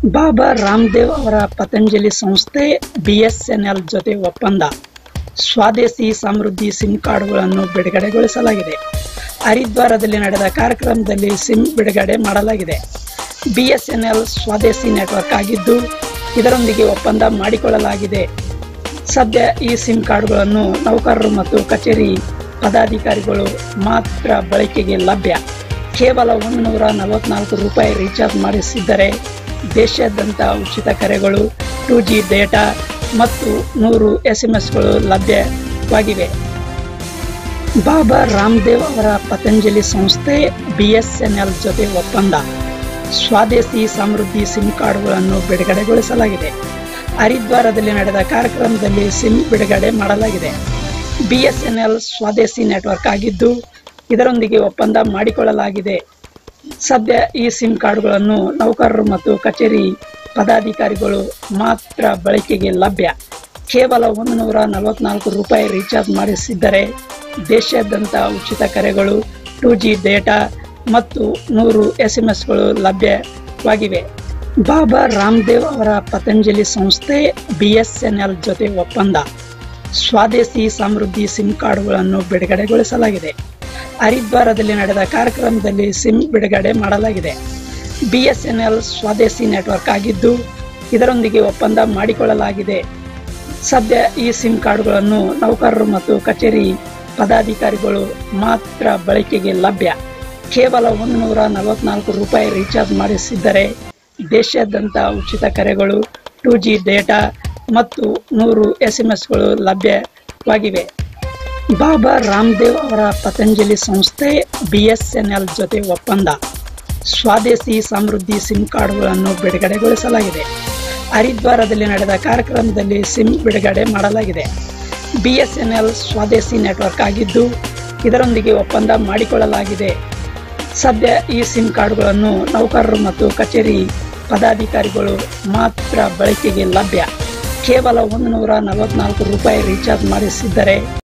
ಬಾಬಾ ರಾಮದೇವ್ ಅವರ ಪತಂಜಲಿ ಸಂಸ್ಥೆ ಬಿಎಸ್ಎನ್ಎಲ್ ಜೊತೆ ಒಪ್ಪಂದ ಸ್ವದೇಶಿ ಸಮೃದ್ಧಿ ಸಿಮ್ ಕಾರ್ಡ್ಗಳನ್ನು ಬಿಡುಗಡೆಗೊಳಿಸಲಾಗಿದೆ ಹರಿದ್ವಾರದಲ್ಲಿ ನಡೆದ ಕಾರ್ಯಕ್ರಮದಲ್ಲಿ ಸಿಮ್ ಬಿಡುಗಡೆ ಮಾಡಲಾಗಿದೆ ಬಿಎಸ್ಎನ್ಎಲ್ ಸ್ವದೇಶಿ ನೆಟ್ವರ್ಕ್ ಆಗಿದ್ದು ಇದರೊಂದಿಗೆ ಒಪ್ಪಂದ ಮಾಡಿಕೊಳ್ಳಲಾಗಿದೆ ಸದ್ಯ ಈ ಸಿಮ್ ಕಾರ್ಡ್ಗಳನ್ನು ನೌಕರರು ಮತ್ತು ಕಚೇರಿ ಪದಾಧಿಕಾರಿಗಳು ಮಾತ್ರ ಬಳಕೆಗೆ ಲಭ್ಯ ಕೇವಲ ಒಂದು ನೂರ ನಲವತ್ನಾಲ್ಕು ರೂಪಾಯಿ ರೀಚಾರ್ಜ್ ಮಾಡಿಸಿದ್ದರೆ ದೇಶಾದ್ಯಂತ ಉಚಿತ ಕರೆಗಳು ಟೂ ಜಿ ಡೇಟಾ ಮತ್ತು ನೂರು ಎಸ್ ಎಂ ಎಸ್ಗಳು ಲಭ್ಯವಾಗಿವೆ ಬಾಬಾ ರಾಮದೇವ್ ಅವರ ಪತಂಜಲಿ ಸಂಸ್ಥೆ ಬಿಎಸ್ಎನ್ಎಲ್ ಜೊತೆ ಒಪ್ಪಂದ ಸ್ವದೇಶಿ ಸಮೃದ್ಧಿ ಸಿಮ್ ಕಾರ್ಡ್ಗಳನ್ನು ಬಿಡುಗಡೆಗೊಳಿಸಲಾಗಿದೆ ಹರಿದ್ವಾರದಲ್ಲಿ ನಡೆದ ಕಾರ್ಯಕ್ರಮದಲ್ಲಿ ಸಿಮ್ ಬಿಡುಗಡೆ ಮಾಡಲಾಗಿದೆ ಬಿಎಸ್ಎನ್ಎಲ್ ಸ್ವದೇಶಿ ನೆಟ್ವರ್ಕ್ ಆಗಿದ್ದು ಇದರೊಂದಿಗೆ ಒಪ್ಪಂದ ಮಾಡಿಕೊಳ್ಳಲಾಗಿದೆ ಸದ್ಯ ಈ ಸಿಮ್ ಕಾರ್ಡ್ಗಳನ್ನು ನೌಕರರು ಮತ್ತು ಕಚೇರಿ ಪದಾಧಿಕಾರಿಗಳು ಮಾತ್ರ ಬಳಕೆಗೆ ಲಭ್ಯ ಕೇವಲ ಒಂದು ನೂರ ನಲವತ್ನಾಲ್ಕು ರೂಪಾಯಿ ರೀಚಾರ್ಜ್ ಮಾಡಿಸಿದ್ದರೆ ದೇಶಾದ್ಯಂತ ಉಚಿತ ಕರೆಗಳು ಟೂ ಜಿ ಡೇಟಾ ಮತ್ತು ನೂರು ಎಸ್ ಎಂ ಎಸ್ಗಳು ಲಭ್ಯವಾಗಿವೆ ಬಾಬಾ ರಾಮದೇವ್ ಅವರ ಪತಂಜಲಿ ಸಂಸ್ಥೆ ಬಿಎಸ್ಎನ್ಎಲ್ ಜೊತೆ ಒಪ್ಪಂದ ಸ್ವದೇಶಿ ಸಮೃದ್ಧಿ ಸಿಮ್ ಕಾರ್ಡ್ಗಳನ್ನು ಬಿಡುಗಡೆಗೊಳಿಸಲಾಗಿದೆ ಹರಿದ್ವಾರದಲ್ಲಿ ನಡೆದ ಕಾರ್ಯಕ್ರಮದಲ್ಲಿ ಸಿಮ್ ಬಿಡುಗಡೆ ಮಾಡಲಾಗಿದೆ ಬಿಎಸ್ಎನ್ಎಲ್ ಸ್ವದೇಶಿ ನೆಟ್ವರ್ಕ್ ಆಗಿದ್ದು ಇದರೊಂದಿಗೆ ಒಪ್ಪಂದ ಮಾಡಿಕೊಳ್ಳಲಾಗಿದೆ ಸದ್ಯ ಈ ಸಿಮ್ ಕಾರ್ಡ್ಗಳನ್ನು ನೌಕರರು ಮತ್ತು ಕಚೇರಿ ಪದಾಧಿಕಾರಿಗಳು ಮಾತ್ರ ಬಳಕೆಗೆ ಲಭ್ಯ ಕೇವಲ ಒಂದು ನೂರ ನಲವತ್ನಾಲ್ಕು ರೂಪಾಯಿ ರೀಚಾರ್ಜ್ ಮಾಡಿಸಿದ್ದರೆ ದೇಶಾದ್ಯಂತ ಉಚಿತ ಕರೆಗಳು ಟೂ ಜಿ ಡೇಟಾ ಮತ್ತು ನೂರು ಎಸ್ ಎಂ ಎಸ್ಗಳು ಲಭ್ಯವಾಗಿವೆ ಬಾಬಾ ರಾಮದೇವ್ ಅವರ ಪತಂಜಲಿ ಸಂಸ್ಥೆ ಬಿಎಸ್ಎನ್ಎಲ್ ಜೊತೆ ಒಪ್ಪಂದ ಸ್ವದೇಶಿ ಸಮೃದ್ಧಿ ಸಿಮ್ ಕಾರ್ಡ್ಗಳನ್ನು ಬಿಡುಗಡೆಗೊಳಿಸಲಾಗಿದೆ ಹರಿದ್ವಾರದಲ್ಲಿ ನಡೆದ ಕಾರ್ಯಕ್ರಮದಲ್ಲಿ ಸಿಮ್ ಬಿಡುಗಡೆ ಮಾಡಲಾಗಿದೆ ಬಿಎಸ್ಎನ್ಎಲ್ ಸ್ವದೇಶಿ ನೆಟ್ವರ್ಕ್ ಆಗಿದ್ದು ಇದರೊಂದಿಗೆ ಒಪ್ಪಂದ ಮಾಡಿಕೊಳ್ಳಲಾಗಿದೆ ಸದ್ಯ ಈ ಸಿಮ್ ಕಾರ್ಡ್ಗಳನ್ನು ನೌಕರರು ಮತ್ತು ಕಚೇರಿ ಪದಾಧಿಕಾರಿಗಳು ಮಾತ್ರ ಬಳಕೆಗೆ ಲಭ್ಯ ಕೇವಲ ಒಂದು ನೂರ ನಲವತ್ನಾಲ್ಕು ರೂಪಾಯಿ ರೀಚಾರ್ಜ್ ಮಾಡಿಸಿದ್ದರೆ